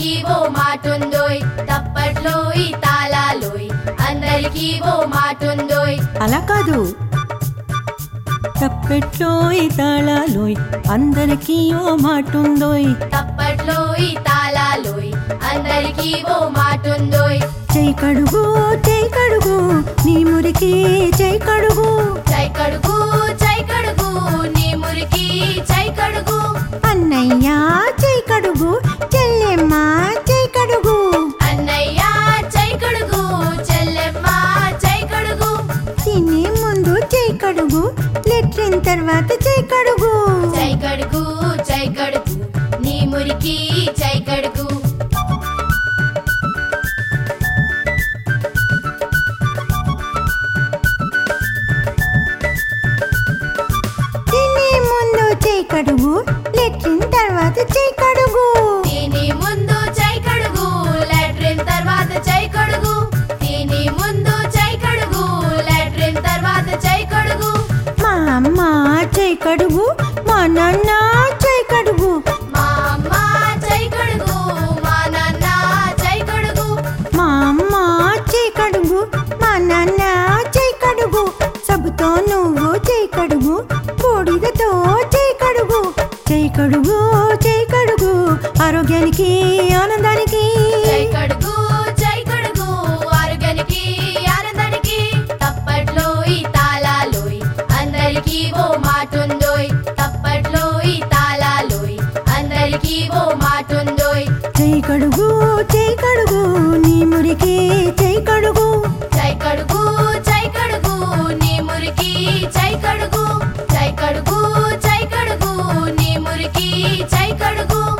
అందరికీ ఓ మాటుందోయ్ తప్పట్లోయ్ తాళాలోయ్ అందరికీ ఓ మాటుందోయ్ అలా కాదు తప్పెట్లోయ్ తాళాలోయ్ అందరికీ ఓ మాటుందోయ్ తప్పట్లోయ్ తాళాలోయ్ అందరికీ ఓ మాటుందోయ్ చై కడుగు చై కడుగు నీ మురికి చై కడుగు చై కడుగు చై కడుగు నీ మురికి చై కడుగు అన్నయ్య చై కడుగు చెల్లెమ్మ చై కడుగు అన్నయ్య చై కడుగు చెల్లెమ్మ చై కడుగు తినే ముందు చై కడుగు లెట్రిన్ తర్వాత చై కడుగు చై కడుగు చై కడుగు నీ మురికి చై కడుగు తినే ముందు చై కడుగు లెట్రిన్ తర్వాత చై కడుగు దీని ముందు చై కడుగు లాట్రిన్ తర్వాత చై కడుగు దీని ముందు చై కడుగు లాట్రిన్ తర్వాత చై కడుగు మా అమ్మ చై కడుగు మా నాన్న చై కడుగు మా అమ్మ చై కడుగు మా నాన్న చై కడుగు మా అమ్మ చై కడుగు మా నాన్న చై కడుగు సబ్బుతో నువ్వు చై కడుగు బూడిదతో చై కడుగు చై కడుగు చై కడుగు ఆరోగ్యానికి ఆనందానికి చై కడుగు చై కడుగు ఆరోగ్యానికి ఆనందానికి తప్పట్లో ఈ తాళాలోయ్ అందరికీ ఓ మాటుందోయ్ తప్పట్లో ఈ తాళాలోయ్ అందరికీ ఓ మాటుందోయ్ చై కడుగు చై కడుగు నీ మురికి చై కడుగు చై కడుగు చై కడుగు నీ మురికి చై కడుగు చై కడుగు చై కడుగు నీ మురికి చై కడుగు